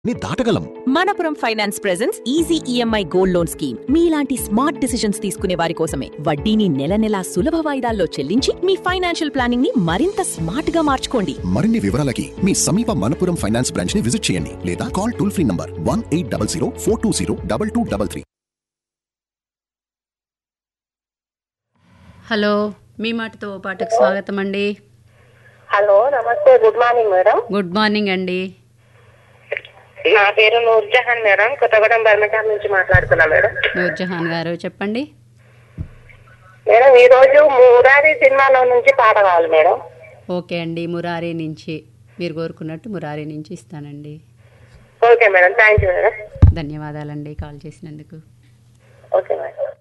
ని దాటగలం Manappuram finance presence easy EMI gold loan scheme మీలాంటి స్మార్ట్ డిసిషన్స్ తీసుకునే వారి కోసమే వడ్డీని నెల నెలా సులభ వాయిదాల్లో చెల్లించి మీ ఫైనాన్షియల్ ప్లానింగ్ ని మరింత స్మార్ట్ గా మార్చుకోండి మరిన్ని వివరాలకి మీ సమీప మనపురం ఫైనాన్స్ బ్రాంచ్ ని విజిట్ చేయండి లేదా call toll free number one eight double zero four two zero double two double three hello మీ మాటతో ఓ పాటకు స్వాగతం అండి హలో నమస్తే good morning madam good morning అండి నా పేరు నూర్జహాన్ మేడం కొత్తగూడెం బర్మిటాం నుంచి మాట్లాడుతున్నా మేడం నూర్జహాన్ గారు చెప్పండి మేడం ఈ రోజు మురారి సినిమాలో నుంచి పాట కావాలి మేడం ఓకే అండి మురారి నుంచి మీరు కోరుకున్నట్టు మురారి నుంచి ఇస్తానండి okay madam thank you madam ధన్యవాదాలండి కాల్ చేసినందుకు ఓకే మేడం